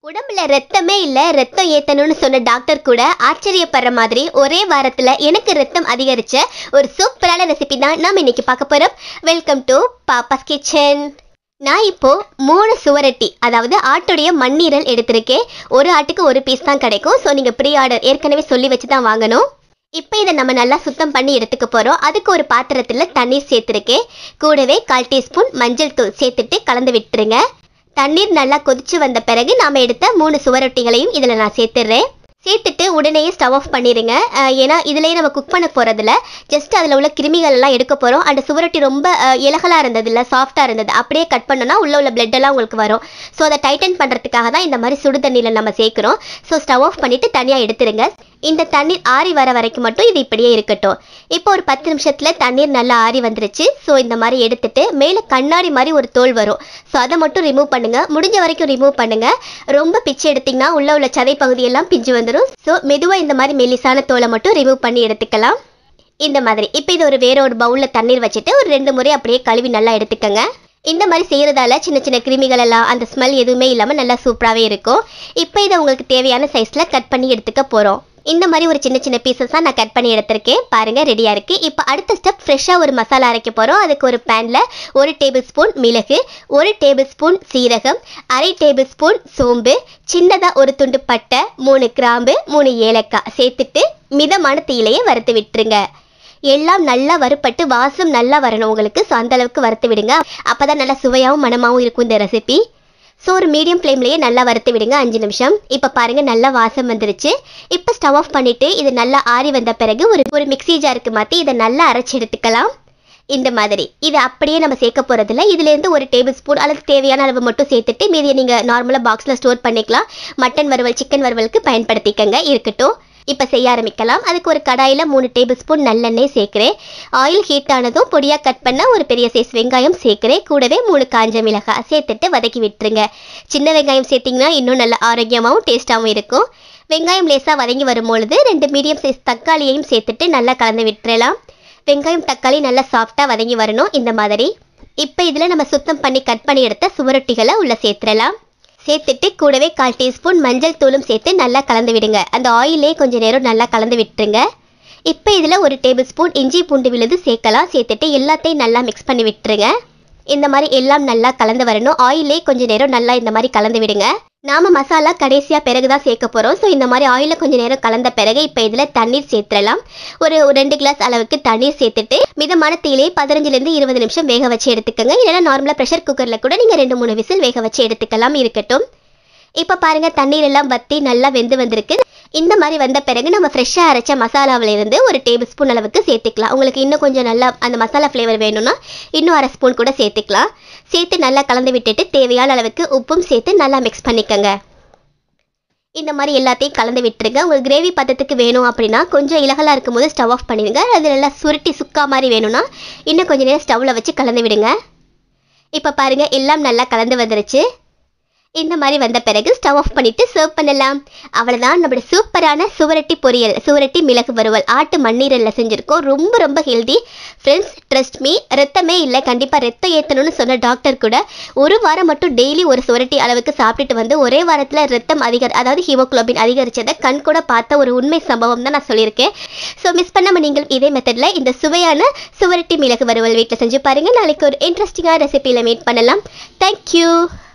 உடம்புல ரத்தமே இல்ல ரத்தம் ஏத்தணும்னு சொன்ன டாக்டர் கூட ஆச்சரியப்படுற மாதிரி ஒரே வாரத்துல எனக்கு ரத்தம் அதிகரிச்ச ஒரு சூப்பரான ரெசிபி தான் நாம இன்னைக்கு பார்க்க போறோம் வெல்கம் டு பாப்பாஸ் கிச்சன் நான் இப்போ மூணு சுவரட்டி அதாவது ஆட்டுடைய மண்ணீரல் எடுத்திருக்கேன் ஒரு ஆட்டுக்கு ஒரு பீஸ் தான் கிடைக்கும் ஸோ நீங்க ப்ரீ ஆர்டர் ஏற்கனவே சொல்லி வச்சு தான் வாங்கணும் இப்போ இதை நம்ம நல்லா சுத்தம் பண்ணி எடுத்துக்க போகிறோம் அதுக்கு ஒரு பாத்திரத்தில் தண்ணீர் சேர்த்துருக்கேன் கூடவே கால் டீஸ்பூன் மஞ்சள் தூள் சேர்த்துட்டு கலந்து விட்டுருங்க தண்ணீர் நல்லா கொதிச்சு வந்த பிறகு நாம எடுத்த மூணு சுவரொட்டிகளையும் இதில் நான் சேர்த்துடுறேன் சேர்த்துட்டு உடனேயே ஸ்டவ் ஆஃப் பண்ணிடுங்க அஹ் ஏன்னா இதுலேயே நம்ம குக் பண்ண போகிறதுல ஜஸ்ட் அதில் உள்ள கிருமிகள் எல்லாம் எடுக்க போகிறோம் அந்த சுவரொட்டி ரொம்ப அஹ், இலகலா இருந்தது இல்லை சாஃப்டாக இருந்தது அப்படியே கட் பண்ணோன்னா உள்ள உள்ள blood எல்லாம் உங்களுக்கு வரும் ஸோ அதை டைட்டன் பண்ணுறதுக்காக தான் இந்த மாதிரி சுடு தண்ணியில் நம்ம சேர்க்குறோம் ஸோ ஸ்டவ் ஆஃப் பண்ணிவிட்டு தனியாக எடுத்துருங்க இந்த தண்ணீர் ஆறி வர வரைக்கும் மட்டும் இது இப்படியே இருக்கட்டும் இப்போ ஒரு பத்து நிமிஷத்தில் தண்ணீர் நல்லா ஆறி வந்துருச்சு ஸோ இந்த மாதிரி எடுத்துட்டு மேலே கண்ணாடி மாதிரி ஒரு தோல் வரும் ஸோ அதை மட்டும் ரிமூவ் பண்ணுங்க முடிஞ்ச வரைக்கும் ரிமூவ் பண்ணுங்க ரொம்ப பிச்சு எடுத்தீங்கன்னா உள்ள உள்ள சதை பகுதியெல்லாம் பிஞ்சு வந்துடும் ஸோ மெதுவாக இந்த மாதிரி மெல்லிசான தோலை மட்டும் ரிமூவ் பண்ணி எடுத்துக்கலாம் இந்த மாதிரி இப்போ இது ஒரு வேற ஒரு பவுலில் தண்ணீர் வச்சுட்டு ஒரு ரெண்டு முறை அப்படியே கழுவி நல்லா எடுத்துக்கங்க இந்த மாதிரி செய்கிறதால சின்ன சின்ன கிருமிகள் எல்லாம் அந்த ஸ்மெல் எதுவுமே இல்லாமல் நல்லா சூப்பராகவே இருக்கும் இப்போ இதை உங்களுக்கு தேவையான சைஸில் கட் பண்ணி எடுத்துக்க போகிறோம் இந்த மாதிரி ஒரு சின்ன சின்ன பீசஸாக நான் கட் பண்ணி எடுத்திருக்கேன் பாருங்க ரெடியாக இருக்குது இப்போ அடுத்த ஸ்டெப் ஃப்ரெஷ்ஷாக ஒரு மசாலா அரைக்க போகிறோம் அதுக்கு ஒரு பேனில் ஒரு டேபிள் ஸ்பூன் மிளகு ஒரு டேபிள் ஸ்பூன் சீரகம் அரை டேபிள் ஸ்பூன் சோம்பு சின்னதாக ஒரு துண்டு பட்டை மூணு கிராம்பு மூணு ஏலக்காய் சேர்த்துட்டு மிதமான தீயிலையே வறுத்து விட்டுருங்க எல்லாம் நல்லா வறுப்பட்டு வாசம் நல்லா வரணும் உங்களுக்கு ஸோ அந்த அளவுக்கு வறுத்து விடுங்க அப்பதான் நல்லா சுவையாகவும் மணமாகவும் இருக்கும் இந்த ரெசிபி ஸோ ஒரு மீடியம் ஃப்ளேம்லேயே நல்லா வறுத்து விடுங்க அஞ்சு நிமிஷம் இப்போ பாருங்க நல்லா வாசம் வந்துருச்சு இப்போ ஸ்டவ் ஆஃப் பண்ணிட்டு இது நல்லா ஆறி வந்த பிறகு ஒரு ஒரு மிக்ஸி ஜாருக்கு மாற்றி இதை நல்லா அரைச்சி எடுத்துக்கலாம் இந்த மாதிரி இது அப்படியே நம்ம சேர்க்க போகிறதில்ல இதுலேருந்து ஒரு டேபிள் ஸ்பூன் அல்லது தேவையான அளவு மட்டும் சேர்த்துட்டு மீதியை நீங்கள் நார்மலாக பாக்ஸில் ஸ்டோர் பண்ணிக்கலாம் மட்டன் வறுவல் சிக்கன் வறுவலுக்கு பயன்படுத்திக்கங்க இருக்கட்டும் இப்போ செய்ய ஆரம்பிக்கலாம் அதுக்கு ஒரு கடாயில் மூணு டேபிள் ஸ்பூன் நல்லெண்ணெய் சேர்க்குறேன் ஆயில் ஹீட் ஆனதும் பொடியாக கட் பண்ண ஒரு பெரிய சைஸ் வெங்காயம் சேர்க்குறேன் கூடவே மூணு காஞ்ச மிளகாய் சேர்த்துட்டு வதக்கி விட்டுருங்க சின்ன வெங்காயம் சேர்த்திங்கன்னா இன்னும் நல்ல ஆரோக்கியமாகவும் டேஸ்ட்டாகவும் இருக்கும் வெங்காயம் லேசாக வதங்கி வரும்பொழுது ரெண்டு மீடியம் சைஸ் தக்காளியையும் சேர்த்துட்டு நல்லா கலந்து விட்டுறலாம் வெங்காயம் தக்காளி நல்லா சாஃப்டாக வதங்கி வரணும் இந்த மாதிரி இப்போ இதில் நம்ம சுத்தம் பண்ணி கட் பண்ணி எடுத்த சுவரொட்டிகளை உள்ளே சேர்த்துடலாம் சேர்த்துட்டு கூடவே கால் டீஸ்பூன் மஞ்சள் தூளும் சேர்த்து நல்லா கலந்து விடுங்க அந்த ஆயிலே கொஞ்சம் நேரம் நல்லா கலந்து விட்டுருங்க இப்போ இதில் ஒரு டேபிள் ஸ்பூன் இஞ்சி பூண்டு விழுது சேர்க்கலாம் சேர்த்துட்டு எல்லாத்தையும் நல்லா மிக்ஸ் பண்ணி விட்டுருங்க இந்த மாதிரி எல்லாம் நல்லா கலந்து வரணும் ஆயிலே கொஞ்சம் நேரம் நல்லா இந்த மாதிரி கலந்து விடுங்க நாம மசாலா கடைசியாக பிறகு தான் சேர்க்க போகிறோம் ஸோ இந்த மாதிரி ஆயிலில் கொஞ்சம் நேரம் கலந்த பிறகு இப்போ இதில் தண்ணீர் சேர்த்துடலாம் ஒரு ஒரு ரெண்டு கிளாஸ் அளவுக்கு தண்ணீர் சேர்த்துட்டு மிதமான தீயிலே பதினஞ்சுலேருந்து இருபது நிமிஷம் வேக வச்சு எடுத்துக்கோங்க இல்லைன்னா நார்மலாக ப்ரெஷர் குக்கரில் கூட நீங்கள் ரெண்டு மூணு விசில் வேக வச்சு எடுத்துக்கலாம் இருக்கட்டும் இப்போ பாருங்க தண்ணீர் எல்லாம் வத்தி நல்லா வெந்து வந்திருக்கு இந்த மாதிரி வந்த பிறகு நம்ம ஃப்ரெஷ்ஷாக அரைச்ச மசாலாவில் இருந்து ஒரு டேபிள் ஸ்பூன் அளவுக்கு சேர்த்துக்கலாம் உங்களுக்கு இன்னும் கொஞ்சம் நல்லா அந்த மசாலா ஃப்ளேவர் வேணும்னா இன்னும் அரை ஸ்பூன் கூட சேர்த்துக்கலாம் சேர்த்து நல்லா கலந்து விட்டுட்டு தேவையான அளவுக்கு உப்பும் சேர்த்து நல்லா மிக்ஸ் பண்ணிக்கோங்க இந்த மாதிரி எல்லாத்தையும் கலந்து விட்டுருங்க உங்களுக்கு கிரேவி பதத்துக்கு வேணும் அப்படின்னா கொஞ்சம் இலகலாக இருக்கும்போது ஸ்டவ் ஆஃப் பண்ணிடுங்க அது நல்லா சுருட்டி சுக்கா மாதிரி வேணும்னா இன்னும் கொஞ்சம் நேரம் ஸ்டவ்வில் வச்சு கலந்து விடுங்க இப்போ பாருங்க எல்லாம் நல்லா கலந்து வந்துருச்சு இந்த மாதிரி வந்த பிறகு ஸ்டவ் ஆஃப் பண்ணிட்டு சர்வ் பண்ணலாம் அவ்வளோதான் நம்மளோட சூப்பரான சுவரட்டி பொரியல் சுவரட்டி மிளகு வறுவல் ஆட்டு மண்ணீரல்ல செஞ்சுருக்கோம் ரொம்ப ரொம்ப ஹெல்தி ஃப்ரெண்ட்ஸ் ட்ரஸ்ட் மீ ரத்தமே இல்லை கண்டிப்பாக ரத்தம் ஏற்றணும்னு சொன்ன டாக்டர் கூட ஒரு வாரம் மட்டும் டெய்லி ஒரு சுவரட்டி அளவுக்கு சாப்பிட்டுட்டு வந்து ஒரே வாரத்தில் ரத்தம் அதிகர் அதாவது ஹீமோகுளோபின் அதிகரிச்சதை கண் கூட பார்த்த ஒரு உண்மை சம்பவம் தான் நான் சொல்லியிருக்கேன் ஸோ மிஸ் பண்ணாமல் நீங்கள் இதே மெத்தடில் இந்த சுவையான சுவரட்டி மிளகு வறுவல் வீட்டில் செஞ்சு பாருங்கள் நாளைக்கு ஒரு இன்ட்ரெஸ்டிங்கான ரெசிபியில் மீட் பண்ணலாம் தேங்க்யூ